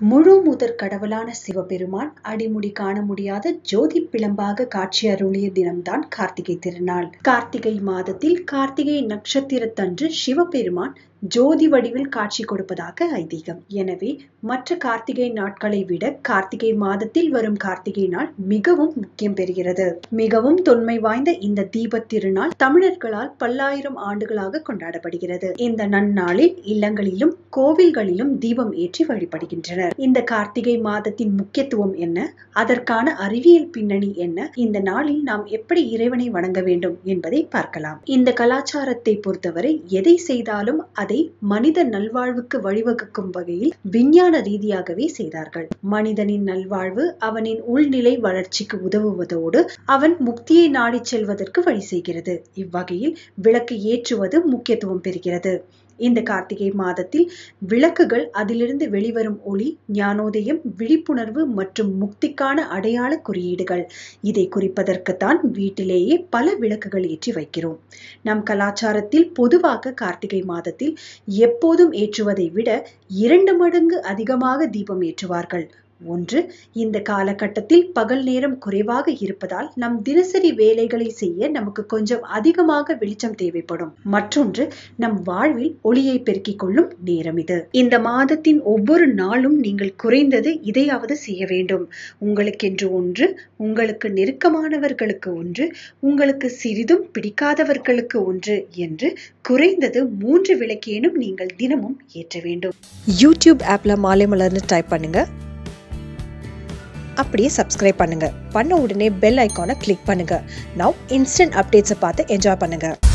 முழு முதற் கடவுளான சிவபெருமான் அடிமுடி காண முடியாத ஜோதி பிளம்பாக காட்சி அருளிய தினம்தான் கார்த்திகை திருநாள் கார்த்திகை மாதத்தில் கார்த்திகை நட்சத்திரத்தன்று சிவபெருமான் ஜோதி வடிவில் காட்சி கொடுப்பதாக ஐதீகம் எனவே மற்ற கார்த்திகை நாட்களை விட கார்த்திகை மாதத்தில் வரும் கார்த்திகை நாள் மிகவும் முக்கியம் பெறுகிறது மிகவும் தொன்மை வாய்ந்த இந்த தீப திருநாள் தமிழர்களால் பல்லாயிரம் ஆண்டுகளாக கொண்டாடப்படுகிறது இந்த நன்னாளில் இல்லங்களிலும் கோவில்களிலும் தீபம் ஏற்றி வழிபடுகின்றனர் இந்த கார்த்திகை மாதத்தின் முக்கியத்துவம் என்ன அதற்கான அறிவியல் பின்னணி என்ன இந்த நாளில் நாம் எப்படி இறைவனை வணங்க வேண்டும் என்பதை பார்க்கலாம் இந்த கலாச்சாரத்தை பொறுத்தவரை எதை செய்தாலும் அதை மனித நல்வாழ்வுக்கு வழிவகுக்கும் வகையில் விஞ்ஞான ரீதியாகவே செய்தார்கள் மனிதனின் நல்வாழ்வு அவனின் உள்நிலை வளர்ச்சிக்கு உதவுவதோடு அவன் முக்தியை நாடிச் செல்வதற்கு வழி செய்கிறது இவ்வகையில் விளக்கு ஏற்றுவது முக்கியத்துவம் பெறுகிறது இந்த கார்த்திகை மாதத்தில் விளக்குகள் அதிலிருந்து வெளிவரும் ஒளி ஞானோதயம் விழிப்புணர்வு மற்றும் முக்திக்கான அடையாள குறியீடுகள் இதை குறிப்பதற்குத்தான் வீட்டிலேயே பல விளக்குகள் ஏற்றி வைக்கிறோம் நம் கலாச்சாரத்தில் பொதுவாக கார்த்திகை மாதத்தில் எப்போதும் ஏற்றுவதை விட இரண்டு மடங்கு அதிகமாக தீபம் ஏற்றுவார்கள் ஒன்று இந்த காலகட்டத்தில் பகல் நேரம் குறைவாக இருப்பதால் நம் தினசரி வேலைகளை செய்ய நமக்கு கொஞ்சம் அதிகமாக வெளிச்சம் தேவைப்படும் மற்றொன்று நம் வாழ்வில் ஒளியை பெருக்கிக் கொள்ளும் நேரம் இது இந்த மாதத்தின் ஒவ்வொரு நாளும் நீங்கள் குறைந்தது இதையாவது செய்ய வேண்டும் உங்களுக்கென்று ஒன்று உங்களுக்கு நெருக்கமானவர்களுக்கு ஒன்று உங்களுக்கு சிறிதும் பிடிக்காதவர்களுக்கு ஒன்று என்று குறைந்தது மூன்று விளக்கேனும் நீங்கள் தினமும் ஏற்ற வேண்டும் யூடியூப் ஆப்பில் மாலை மலர்னு டைப் பண்ணுங்க அப்படியே சப்ஸ்கிரைப் பண்ணுங்க பண்ண உடனே பெல் ஐக்கானை கிளிக் பண்ணுங்க நவ் இன்ஸ்டன்ட் அப்டேட்ஸை பார்த்து என்ஜாய் பண்ணுங்க